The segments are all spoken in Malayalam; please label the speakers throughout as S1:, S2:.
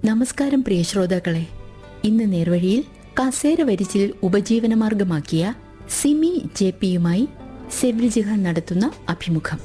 S1: നമസ്കാരം പ്രിയ ശ്രോതാക്കളെ ഇന്ന് നേർവഴിയിൽ കസേര വരിച്ചിൽ ഉപജീവനമാർഗമാക്കിയ സിമി ജെ പിയുമായി സെവിൽ ജിഹാൻ നടത്തുന്ന അഭിമുഖം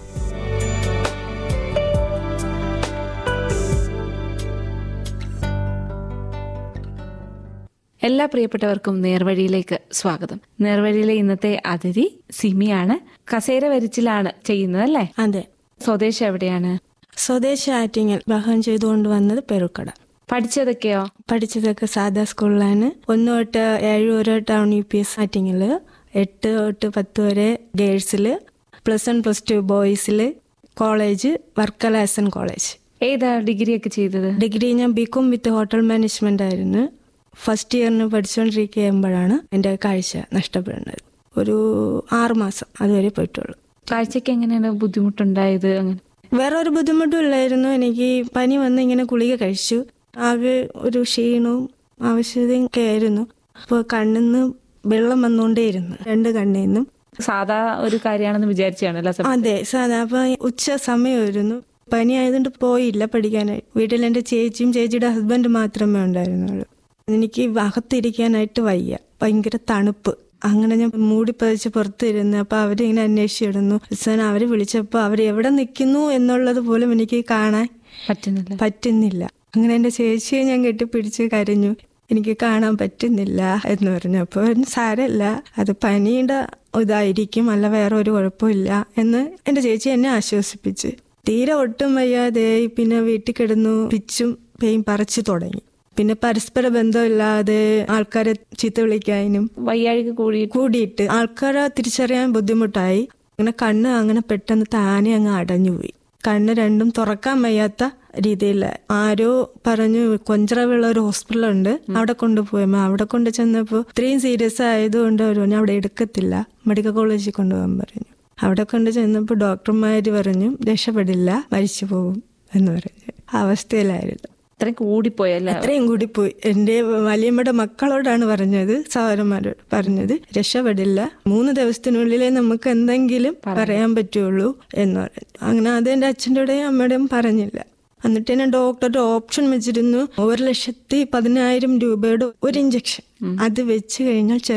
S2: എല്ലാ പ്രിയപ്പെട്ടവർക്കും നേർവഴിയിലേക്ക് സ്വാഗതം നേർവഴിയിലെ ഇന്നത്തെ അതിഥി സിമിയാണ് കസേര വരിച്ചിലാണ് ചെയ്യുന്നത് അല്ലേ
S3: അതെ
S2: സ്വദേശം എവിടെയാണ്
S3: സ്വദേശ ആറ്റിങ്ങൽ വിവാഹം ചെയ്തുകൊണ്ട് വന്നത് പെരുക്കട
S2: പഠിച്ചതൊക്കെയോ
S3: പഠിച്ചതൊക്കെ സാധാ സ്കൂളിലാണ് ഒന്ന് തൊട്ട് ഏഴ് വരെ town U P S Attingal എട്ട് തൊട്ട് പത്ത് വരെ ഗേൾസില് പ്ലസ് വൺ പ്ലസ് ടു ബോയ്സില് college Varkala S N college
S2: ഏതാ ഡിഗ്രി ഒക്കെ ചെയ്തത്
S3: ഡിഗ്രി ഞാൻ ബികോം വിത്ത് ഹോട്ടൽ മാനേജ്മെന്റ് ആയിരുന്നു ഫസ്റ്റ് ഇയറിന് പഠിച്ചുകൊണ്ടിരിക്കുമ്പോഴാണ് എൻ്റെ കാഴ്ച നഷ്ടപ്പെടുന്നത് ഒരു ആറ് മാസം അതുവരെ പോയിട്ടുള്ളൂ
S2: കാഴ്ചക്ക് എങ്ങനെയാണ് ബുദ്ധിമുട്ടുണ്ടായത് അങ്ങനെ
S3: വേറെ ഒരു ബുദ്ധിമുട്ടും ഇല്ലായിരുന്നു എനിക്ക് പനി വന്ന് ഇങ്ങനെ ഗുളിക കഴിച്ചു ആകെ ഒരു ക്ഷീണവും ആവശ്യതയും ഒക്കെ ആയിരുന്നു അപ്പോൾ കണ്ണിന്ന് വെള്ളം വന്നുകൊണ്ടേയിരുന്നു രണ്ട് കണ്ണിൽ നിന്നും
S2: സാധാ ഒരു കാര്യമാണെന്ന് വിചാരിച്ചാണല്ലോ
S3: അതെ സാധാ അപ്പൊ ഉച്ച സമയമായിരുന്നു പനി ആയതുകൊണ്ട് പോയില്ല പഠിക്കാനായി വീട്ടിൽ എൻ്റെ ചേച്ചിയും ചേച്ചിയുടെ ഹസ്ബൻഡ് മാത്രമേ ഉണ്ടായിരുന്നുള്ളൂ എനിക്ക് അകത്തിരിക്കാനായിട്ട് വയ്യ ഭയങ്കര തണുപ്പ് അങ്ങനെ ഞാൻ മൂടി പതിച്ച് പുറത്തിരുന്ന് അപ്പൊ അവരിങ്ങനെ അന്വേഷിച്ചിടുന്നു അവസാനം അവര് വിളിച്ചപ്പോ അവർ എവിടെ നിൽക്കുന്നു എന്നുള്ളത് പോലും എനിക്ക് കാണാൻ
S2: പറ്റുന്നില്ല
S3: പറ്റുന്നില്ല അങ്ങനെ എന്റെ ചേച്ചിയെ ഞാൻ കെട്ടിപ്പിടിച്ച് കരഞ്ഞു എനിക്ക് കാണാൻ പറ്റുന്നില്ല എന്ന് പറഞ്ഞു അപ്പോൾ സാരല്ല അത് പനിയുടെ ഇതായിരിക്കും അല്ല വേറെ ഒരു കുഴപ്പമില്ല എന്ന് എന്റെ ചേച്ചി എന്നെ ആശ്വസിപ്പിച്ച് തീരെ ഒട്ടും വയ്യാതെ പിന്നെ വീട്ടിൽ കിടന്നു പിച്ചും പെയും പറിച്ചു തുടങ്ങി പിന്നെ പരസ്പര ബന്ധമില്ലാതെ ആൾക്കാരെ ചീത്ത വിളിക്കാനും
S2: വയ്യാഴിക കൂടി
S3: കൂടിയിട്ട് ആൾക്കാരെ തിരിച്ചറിയാൻ ബുദ്ധിമുട്ടായി അങ്ങനെ കണ്ണ് അങ്ങനെ പെട്ടെന്ന് താനെ അങ്ങ് അടഞ്ഞുപോയി കണ്ണ് രണ്ടും തുറക്കാൻ വയ്യാത്ത രീതിയിൽ ആരോ പറഞ്ഞു കൊഞ്ചറവിള്ള ഒരു ഹോസ്പിറ്റലുണ്ട് അവിടെ കൊണ്ടുപോയമ്മ അവിടെ കൊണ്ട് ചെന്നപ്പോ ഇത്രയും സീരിയസ് ആയതുകൊണ്ട് അവർ പറഞ്ഞു അവിടെ എടുക്കത്തില്ല മെഡിക്കൽ കോളേജിൽ കൊണ്ടുപോകാൻ പറഞ്ഞു അവിടെ കൊണ്ട് ചെന്നപ്പോൾ ഡോക്ടർമാര് പറഞ്ഞു രക്ഷപ്പെടില്ല മരിച്ചു പോകും എന്ന് പറഞ്ഞു ആ അവസ്ഥയിലായിരുന്നു
S2: അത്രയും കൂടിപ്പോയല്ലേ
S3: അത്രയും കൂടി പോയി എന്റെ വലിയമ്മയുടെ മക്കളോടാണ് പറഞ്ഞത് സഹോദരന്മാരോട് പറഞ്ഞത് രക്ഷപ്പെടില്ല മൂന്ന് ദിവസത്തിനുള്ളിലേ നമുക്ക് എന്തെങ്കിലും പറയാൻ പറ്റുള്ളൂ എന്ന് പറഞ്ഞു അങ്ങനെ അത് എന്റെ അച്ഛൻ്റെയും അമ്മയുടെയും പറഞ്ഞില്ല എന്നിട്ട് തന്നെ ഡോക്ടറുടെ ഓപ്ഷൻ വെച്ചിരുന്നു ഒരു ലക്ഷത്തി പതിനായിരം രൂപയുടെ ഒരു ഇഞ്ചക്ഷൻ അത് വെച്ച് കഴിഞ്ഞാൽ